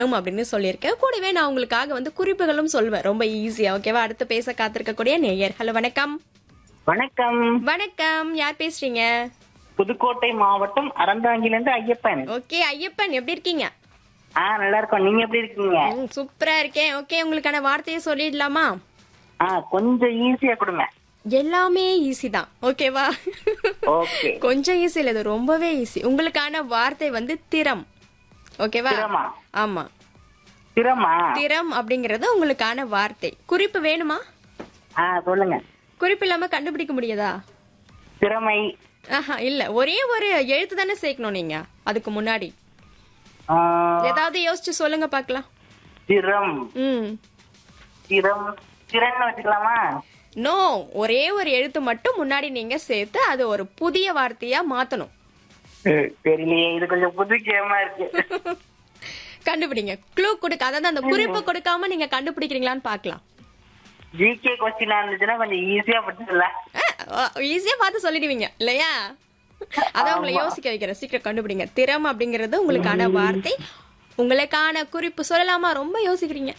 ம் அப்படின்னு சொல்லியிருக்கேன் கூடவே நான் உங்களுக்காக வந்து குறிப்புகளும் சொல்வேன் ரொம்ப ஈஸியா ஓகேவா அடுத்து பேச காத்திருக்கக்கூடிய நேயர் ஹலோ வணக்கம் வணக்கம் வணக்கம் யார் பேசுறீங்க புதுக்கோட்டை மாவட்டம் அறந்தாங்கில இருந்து ஐயப்பன் ஓகே ஐயப்பன் எப்படி இருக்கீங்க ஆ நல்லா இருக்கோம் நீங்க எப்படி இருக்கீங்க ம், சூப்பரா இருக்கேன் ஓகே உங்களுக்கான வார்த்தையை சொல்லிடலாமா ஆ கொஞ்சம் ஈஸியா கொடுங்க எல்லாமே ஈஸி தான் ஓகேவா ஓகே கொஞ்சம் ஈஸி இல்ல இது ரொம்பவே ஈஸி உங்களுக்கான வார்த்தை வந்து திறம் ஓகேவா திறமா ஆமா திறமா திறம் அப்படிங்கறது உங்களுக்கான வார்த்தை குறிப்பு வேணுமா ஆ சொல்லுங்க குறிப்பு இல்லாம கண்டுபிடிக்க முடியாதா திறமை ஆஹா இல்ல ஒரே ஒரு எழுத்து தானே சேர்க்கணும் நீங்க அதுக்கு முன்னாடி ஆ, ஏதாவது யோசிச்சு சொல்லுங்க பார்க்கலாம் திறம் ம் திறம் திறன் வச்சுக்கலாமா நோ ஒரே ஒரு எழுத்து மட்டும் முன்னாடி நீங்க சேர்த்து அது ஒரு புதிய வார்த்தையா மாத்தணும் தெரியலையே இது கொஞ்சம் புது கேமா இருக்கு கண்டுபிடிங்க க்ளூ கொடுக்க அதாவது அந்த குறிப்பு கொடுக்காம நீங்க கண்டுபிடிக்கிறீங்களான்னு பார்க்கலாம் ஜிகே கொஸ்டினா இருந்துச்சுன்னா கொஞ்சம் ஈஸியா படிச்சிடல ஈஸியா பார்த்து சொல்லிடுவீங்க இல்லையா அதான் உங்களை யோசிக்க வைக்கிறேன் சீக்கிரம் கண்டுபிடிங்க திறம் அப்படிங்கிறது உங்களுக்கான வார்த்தை உங்களுக்கான குறிப்பு சொல்லலாமா ரொம்ப யோசிக்கிறீங்க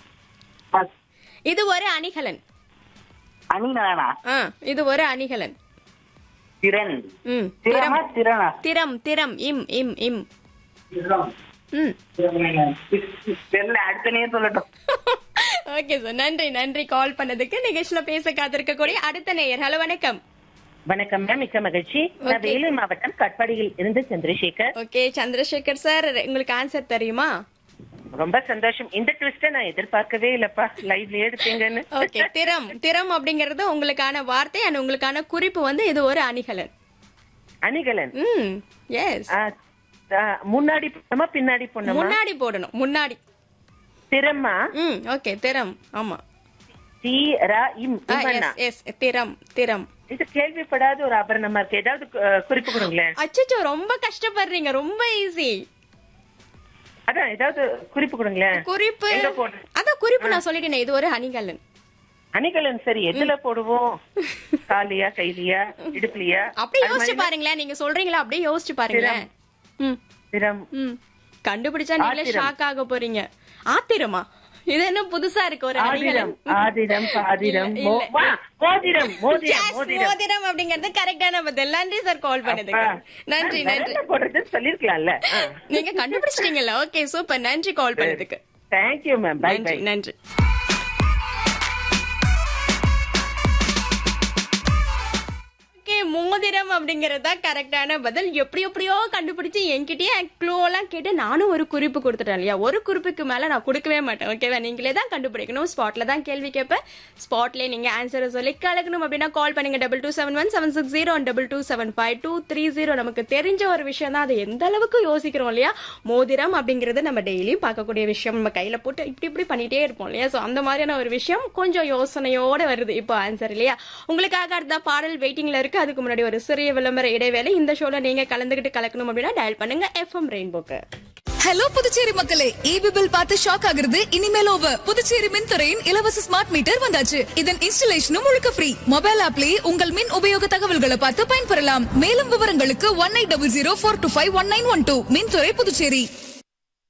இது ஒரு அணிகலன் அணினானா ஆ இது ஒரு அணிகலன் திறன் ம் திறமா திறனா திறம் திறம் இம் இம் இம் திறம் ம் தெரியல அடுத்த நேரம் சொல்லட்டும் ஓகே சார் நன்றி நன்றி கால் பண்ணதுக்கு நிகழ்ச்சியில பேச காத்திருக்கக்கூடிய அடுத்த நேயர் ஹலோ வணக்கம் வணக்கம் மேம் மிக்க மகிழ்ச்சி நான் வேலூர் மாவட்டம் கட்பாடியில் இருந்து சந்திரசேகர் ஓகே சந்திரசேகர் சார் உங்களுக்கு ஆன்சர் தெரியுமா ரொம்ப சந்தோஷம் இந்த ட்விஸ்ட நான் எதிர்பார்க்கவே இல்லப்பா லைவ்ல எடுத்தீங்கன்னு ஓகே திறம் திறம் அப்படிங்கறது உங்களுக்கான வார்த்தை அண்ட் உங்களுக்கான குறிப்பு வந்து இது ஒரு அணிகலன் அணிகலன் ம் எஸ் ஆ, ஆ, முன்னாடி பொண்ணமா பின்னாடி பொண்ணமா முன்னாடி போடணும் முன்னாடி திறமா ம் ஓகே திறம் ஆமா தி ரா இம் இம்மன்னா. எஸ் எஸ் திறம் திறம் இது கேள்விப்படாத ஒரு ஆபரணமா இருக்கு ஏதாவது கு- குறிப்பு கொடுங்களேன் அச்சச்சோ ரொம்ப கஷ்டப்படுறீங்க ரொம்ப ஈஸி அதான் ஏதாவது குறிப்பு கொடுங்களேன் குறிப்பு எங்க போடுறது? அதான் குறிப்பு நான் சொல்லிட்டேனே இது ஒரு அணிகலன் அணிகலன் சரி எதுல போடுவோம் காலியா கைலியா இடுப்புலியா அப்படியே யோசிச்சு பாருங்களேன் நீங்க சொல்றீங்களா அப்படியே யோசிச்சு பாருங்களேன் ம் திறம் ம் கண்டுபிடிச்சா நீங்களே ஷாக் ஆக போறீங்க ஆத்திரமா இது என்ன புதுசா இருக்கு ஒரு ஆதிரம் அணிகலன் ஆதிரம் பாதிரம் இல்ல, மோ- வா, மோதிரம் மோதிரம் Yes, மோதிரம் மோதிரம் அப்படிங்கறது கரெக்டான பதில் நன்றி சார் கால் பண்ணதுக்கு அப்பா, நன்றி நான் நன்றி விரல்ல போடுறதுன்னு சொல்லிருக்கலாம்ல நீங்க கண்டுபிடிச்சிட்டீங்கல்ல ஓகே சூப்பர் நன்றி கால் பண்ணதுக்கு தேங்க்யூ மேம் பை பை நன்றி நன்றி ஓகே மோதிரம் அப்படிங்கறது தான் கரெக்டான பதில் எப்படி எப்படியோ கண்டுபிடிச்சு என்கிட்டயே க்ளூ எல்லாம் கேட்டு நானும் ஒரு குறிப்பு கொடுத்துட்டேன் இல்லையா ஒரு குறிப்புக்கு மேல நான் கொடுக்கவே மாட்டேன் ஓகேவா நீங்களே தான் கண்டுபிடிக்கணும் ஸ்பாட்ல தான் கேள்வி கேட்பேன் ஸ்பாட்லயே நீங்க ஆன்சரை சொல்லி கலக்கணும் அப்படின்னா கால் பண்ணுங்க double two seven one seven six zero double two seven five two three zero நமக்கு தெரிஞ்ச ஒரு விஷயம் தான் அது எந்த அளவுக்கு யோசிக்கிறோம் இல்லையா மோதிரம் அப்படிங்கிறது நம்ம டெய்லியும் பார்க்கக்கூடிய விஷயம் நம்ம கையில போட்டு இப்படி இப்படி பண்ணிட்டே இருப்போம் இல்லையா சோ அந்த மாதிரியான ஒரு விஷயம் கொஞ்சம் யோசனையோட வருது இப்போ ஆன்சர் இல்லையா உங்களுக்காக அடுத்த பாடல் வெயிட்டிங்ல இருக்கு அதுக்கு முன்னாடி ஒரு சிறிய விளம்பர இடைவேளை இந்த ஷோல நீங்க கலந்துகிட்டு கலக்கணும் அப்படின்னா டயல் பண்ணுங்க எஃப்எம் ரெயின்போக்கு ஹலோ புதுச்சேரி மக்களே ஈபி பில் பார்த்து ஷாக் ஆகுறது இனிமேல் ஓவர் புதுச்சேரி மின்துறையின் இலவச ஸ்மார்ட் மீட்டர் வந்தாச்சு இதன் இன்ஸ்டலேஷனும் முழுக்க ஃப்ரீ மொபைல் ஆப்லயே உங்கள் மின் உபயோக தகவல்களை பார்த்து பயன்பெறலாம் மேலும் விவரங்களுக்கு one eight double zero four two five one nine one two மின்துறை புதுச்சேரி